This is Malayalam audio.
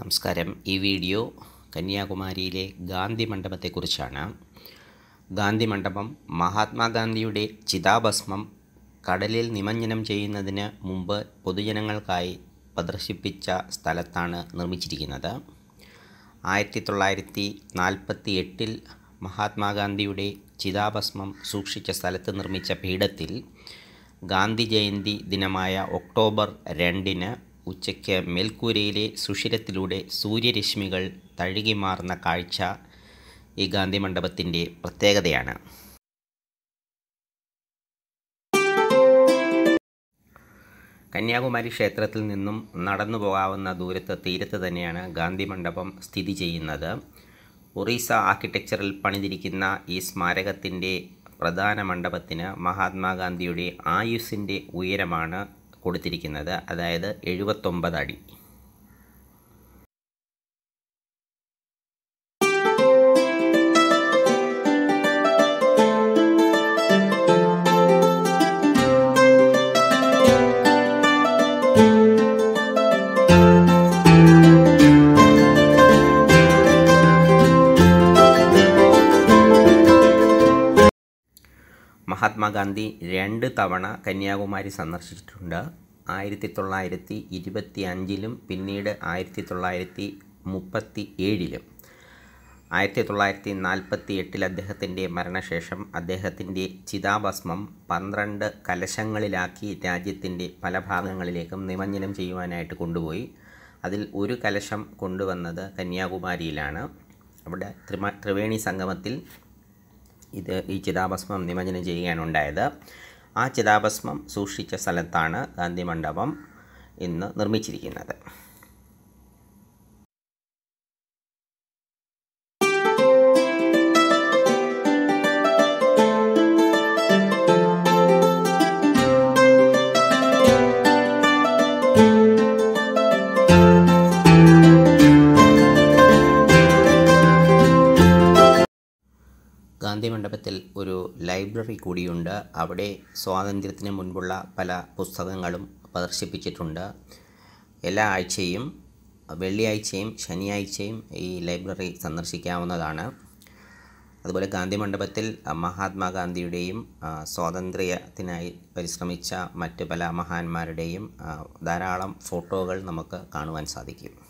നമസ്കാരം ഈ വീഡിയോ കന്യാകുമാരിയിലെ ഗാന്ധി മണ്ഡപത്തെക്കുറിച്ചാണ് ഗാന്ധി മണ്ഡപം മഹാത്മാഗാന്ധിയുടെ ചിതാഭസ്മം കടലിൽ നിമജ്ജനം ചെയ്യുന്നതിന് മുമ്പ് പൊതുജനങ്ങൾക്കായി പ്രദർശിപ്പിച്ച സ്ഥലത്താണ് നിർമ്മിച്ചിരിക്കുന്നത് ആയിരത്തി തൊള്ളായിരത്തി നാൽപ്പത്തി എട്ടിൽ മഹാത്മാഗാന്ധിയുടെ ചിതാഭസ്മം സൂക്ഷിച്ച സ്ഥലത്ത് നിർമ്മിച്ച പീഠത്തിൽ ഗാന്ധി ജയന്തി ദിനമായ ഒക്ടോബർ രണ്ടിന് ഉച്ചയ്ക്ക് മേൽക്കൂരയിലെ സുഷിരത്തിലൂടെ സൂര്യരശ്മികൾ തഴുകിമാറുന്ന കാഴ്ച ഈ ഗാന്ധി മണ്ഡപത്തിൻ്റെ പ്രത്യേകതയാണ് കന്യാകുമാരി ക്ഷേത്രത്തിൽ നിന്നും നടന്നു പോകാവുന്ന ദൂരത്ത് തീരത്ത് തന്നെയാണ് ഗാന്ധി മണ്ഡപം സ്ഥിതി ചെയ്യുന്നത് ഒറീസ ആർക്കിടെക്ചറിൽ പണിതിരിക്കുന്ന ഈ സ്മാരകത്തിൻ്റെ പ്രധാന മണ്ഡപത്തിന് മഹാത്മാഗാന്ധിയുടെ ആയുസ്സിൻ്റെ ഉയരമാണ് കൊടുത്തിരിക്കുന്നത് അതായത് എഴുപത്തൊമ്പത് അടി മഹാത്മാഗാന്ധി രണ്ട് തവണ കന്യാകുമാരി സന്ദർശിച്ചിട്ടുണ്ട് ആയിരത്തി തൊള്ളായിരത്തി ഇരുപത്തി അഞ്ചിലും പിന്നീട് ആയിരത്തി തൊള്ളായിരത്തി മുപ്പത്തി ഏഴിലും ആയിരത്തി തൊള്ളായിരത്തി നാൽപ്പത്തി എട്ടിൽ അദ്ദേഹത്തിൻ്റെ മരണശേഷം അദ്ദേഹത്തിൻ്റെ ചിതാഭസ്മം പന്ത്രണ്ട് കലശങ്ങളിലാക്കി രാജ്യത്തിൻ്റെ പല ഭാഗങ്ങളിലേക്കും നിമജ്ജനം ചെയ്യുവാനായിട്ട് കൊണ്ടുപോയി അതിൽ ഒരു കലശം കൊണ്ടുവന്നത് കന്യാകുമാരിയിലാണ് അവിടെ ത്രിമ ത്രിവേണി സംഗമത്തിൽ ഇത് ഈ ചിതാഭസ്മം നിമജ്ജനം ചെയ്യുകയാണ് ഉണ്ടായത് ആ ചിതാഭസ്മം സൂക്ഷിച്ച സ്ഥലത്താണ് ഗാന്ധി മണ്ഡപം ഇന്ന് നിർമ്മിച്ചിരിക്കുന്നത് ഗാന്ധി മണ്ഡപത്തിൽ ഒരു ലൈബ്രറി കൂടിയുണ്ട് അവിടെ സ്വാതന്ത്ര്യത്തിന് മുൻപുള്ള പല പുസ്തകങ്ങളും പ്രദർശിപ്പിച്ചിട്ടുണ്ട് എല്ലാ ആഴ്ചയും വെള്ളിയാഴ്ചയും ശനിയാഴ്ചയും ഈ ലൈബ്രറി സന്ദർശിക്കാവുന്നതാണ് അതുപോലെ ഗാന്ധി മണ്ഡപത്തിൽ മഹാത്മാഗാന്ധിയുടെയും സ്വാതന്ത്ര്യത്തിനായി പരിശ്രമിച്ച മറ്റ് പല മഹാന്മാരുടെയും ധാരാളം ഫോട്ടോകൾ നമുക്ക് കാണുവാൻ സാധിക്കും